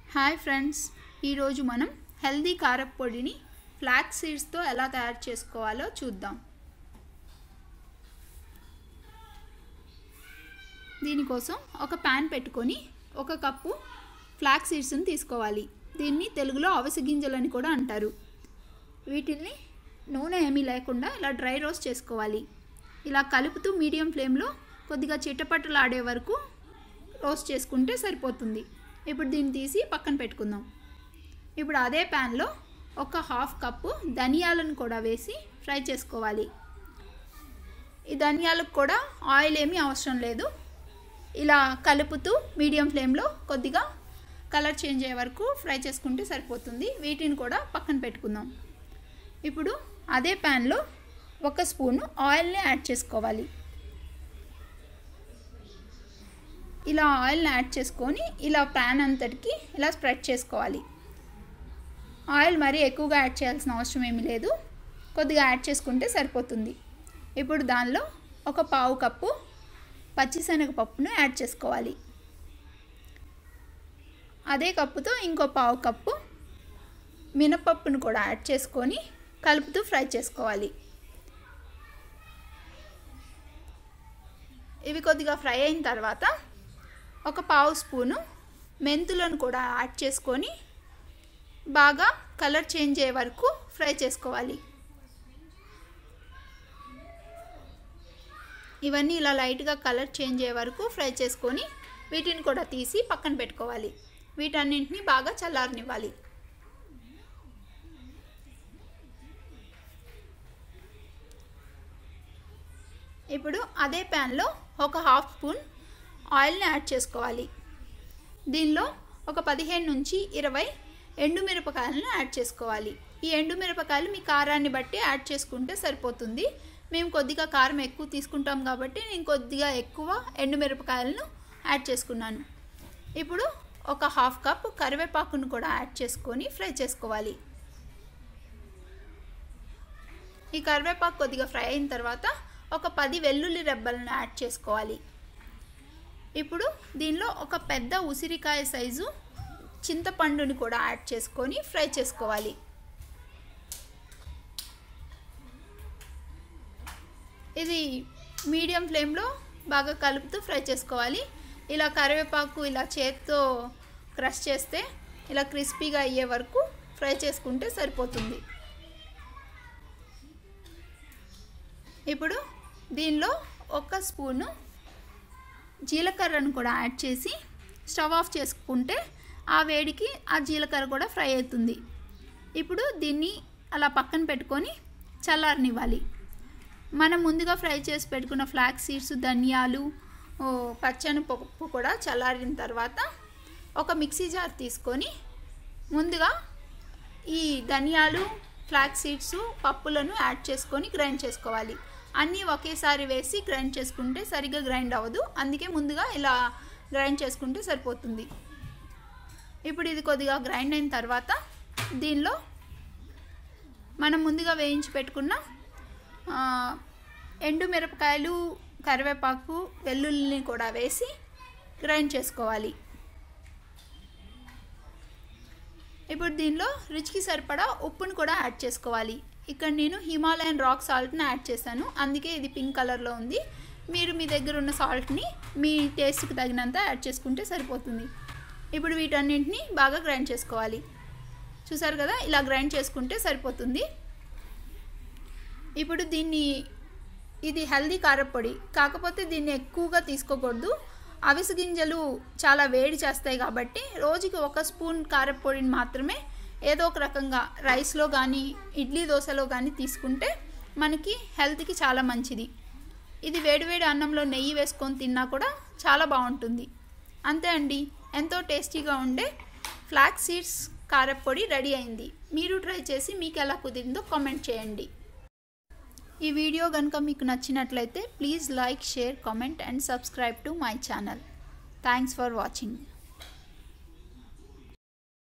hi friends ఈరోజు మనం healthy కారప్పొడిని flax సీడ్స్తో ఎలా తయారు చేసుకోవాలో చూద్దాం దీనికోసం ఒక ప్యాన్ పెట్టుకొని ఒక కప్పు ఫ్లాక్ సీడ్స్ని తీసుకోవాలి దీన్ని తెలుగులో అవిసె గింజలని కూడా అంటారు వీటిని నూనె ఏమీ లేకుండా ఇలా డ్రై రోస్ట్ చేసుకోవాలి ఇలా కలుపుతూ మీడియం ఫ్లేమ్లో కొద్దిగా చిట్టపట్టలాడే వరకు రోస్ట్ చేసుకుంటే సరిపోతుంది ఇప్పుడు దీన్ని తీసి పక్కన పెట్టుకుందాం ఇప్పుడు అదే ప్యాన్లో ఒక హాఫ్ కప్పు ధనియాలను కూడా వేసి ఫ్రై చేసుకోవాలి ఈ ధనియాలకు కూడా ఆయిల్ ఏమీ అవసరం లేదు ఇలా కలుపుతూ మీడియం ఫ్లేమ్లో కొద్దిగా కలర్ చేంజ్ అయ్యే వరకు ఫ్రై చేసుకుంటే సరిపోతుంది వీటిని కూడా పక్కన పెట్టుకుందాం ఇప్పుడు అదే ప్యాన్లో ఒక స్పూను ఆయిల్ని యాడ్ చేసుకోవాలి ఇలా ఆయిల్ని యాడ్ చేసుకొని ఇలా ప్యాన్ అంతటికి ఇలా స్ప్రెడ్ చేసుకోవాలి ఆయిల్ మరీ ఎక్కువగా యాడ్ చేయాల్సిన అవసరం ఏమీ లేదు కొద్దిగా యాడ్ చేసుకుంటే సరిపోతుంది ఇప్పుడు దానిలో ఒక పావు కప్పు పచ్చిశనగపప్పును యాడ్ చేసుకోవాలి అదే కప్పుతో ఇంకో పావు కప్పు మినపప్పును కూడా యాడ్ చేసుకొని కలుపుతూ ఫ్రై చేసుకోవాలి ఇవి కొద్దిగా ఫ్రై అయిన తర్వాత ఒక పావు స్పూను మెంతులను కూడా యాడ్ చేసుకొని బాగా కలర్ చేంజ్ అయ్యే వరకు ఫ్రై చేసుకోవాలి ఇవన్నీ ఇలా లైట్గా కలర్ చేంజ్ అయ్యే వరకు ఫ్రై చేసుకొని వీటిని కూడా తీసి పక్కన పెట్టుకోవాలి వీటన్నింటినీ బాగా చల్లారనివ్వాలి ఇప్పుడు అదే ప్యాన్లో ఒక హాఫ్ స్పూన్ ఆయిల్ని యాడ్ చేసుకోవాలి దీనిలో ఒక పదిహేను నుంచి ఇరవై ఎండుమిరపకాయలను యాడ్ చేసుకోవాలి ఈ ఎండుమిరపకాయలు మీ కారాన్ని బట్టి యాడ్ చేసుకుంటే సరిపోతుంది మేము కొద్దిగా కారం ఎక్కువ తీసుకుంటాం కాబట్టి నేను కొద్దిగా ఎక్కువ ఎండుమిరపకాయలను యాడ్ చేసుకున్నాను ఇప్పుడు ఒక హాఫ్ కప్ కరివేపాకును కూడా యాడ్ చేసుకొని ఫ్రై చేసుకోవాలి ఈ కరివేపాకు కొద్దిగా ఫ్రై అయిన తర్వాత ఒక పది వెల్లుల్లి రెబ్బలను యాడ్ చేసుకోవాలి ఇప్పుడు దీనిలో ఒక పెద్ద ఉసిరికాయ సైజు చింతపండుని కూడా యాడ్ చేసుకొని ఫ్రై చేసుకోవాలి ఇది మీడియం ఫ్లేమ్లో బాగా కలుపుతూ ఫ్రై చేసుకోవాలి ఇలా కరివేపాకు ఇలా చేతితో క్రష్ చేస్తే ఇలా క్రిస్పీగా అయ్యే వరకు ఫ్రై చేసుకుంటే సరిపోతుంది ఇప్పుడు దీనిలో ఒక స్పూను జీలకర్రను కూడా యాడ్ చేసి స్టవ్ ఆఫ్ చేసుకుంటే ఆ వేడికి ఆ జీలకర్ర కూడా ఫ్రై అవుతుంది ఇప్పుడు దీన్ని అలా పక్కన పెట్టుకొని చల్లారనివ్వాలి మనం ముందుగా ఫ్రై చేసి పెట్టుకున్న ఫ్లాక్ సీడ్స్ ధనియాలు పచ్చని పప్పు కూడా చల్లారిన తర్వాత ఒక మిక్సీ జార్ తీసుకొని ముందుగా ఈ ధనియాలు ఫ్లాక్ సీడ్స్ పప్పులను యాడ్ చేసుకొని గ్రైండ్ చేసుకోవాలి అన్నీ ఒకేసారి వేసి గ్రైండ్ చేసుకుంటే సరిగ్గా గ్రైండ్ అవ్వదు అందుకే ముందుగా ఇలా గ్రైండ్ చేసుకుంటే సరిపోతుంది ఇప్పుడు ఇది కొద్దిగా గ్రైండ్ అయిన తర్వాత దీనిలో మనం ముందుగా వేయించి పెట్టుకున్న ఎండు మిరపకాయలు కరివేపాకు వెల్లుల్లిని కూడా వేసి గ్రైండ్ చేసుకోవాలి ఇప్పుడు దీనిలో రుచికి సరిపడా ఉప్పును కూడా యాడ్ చేసుకోవాలి ఇక్కడ నేను హిమాలయన్ రాక్ సాల్ట్ని యాడ్ చేశాను అందుకే ఇది పింక్ కలర్లో ఉంది మీరు మీ దగ్గర ఉన్న సాల్ట్ని మీ టేస్ట్కి తగినంత యాడ్ చేసుకుంటే సరిపోతుంది ఇప్పుడు వీటన్నింటినీ బాగా గ్రైండ్ చేసుకోవాలి చూసారు కదా ఇలా గ్రైండ్ చేసుకుంటే సరిపోతుంది ఇప్పుడు దీన్ని ఇది హెల్దీ కారపొడి కాకపోతే దీన్ని ఎక్కువగా తీసుకోకూడదు అవిసె గింజలు చాలా వేడి చేస్తాయి కాబట్టి రోజుకి ఒక స్పూన్ కారపొడిని మాత్రమే ఏదో ఒక రకంగా రైస్లో కానీ ఇడ్లీ దోశలో కానీ తీసుకుంటే మనకి హెల్త్కి చాలా మంచిది ఇది వేడివేడి అన్నంలో నెయ్యి వేసుకొని తిన్నా కూడా చాలా బాగుంటుంది అంతే అండి ఎంతో టేస్టీగా ఉండే ఫ్లాక్ సీడ్స్ కారపొడి రెడీ అయింది మీరు ట్రై చేసి మీకు ఎలా కుదిరిందో కామెంట్ చేయండి ఈ వీడియో కనుక మీకు నచ్చినట్లయితే please like share comment and subscribe to my channel thanks for watching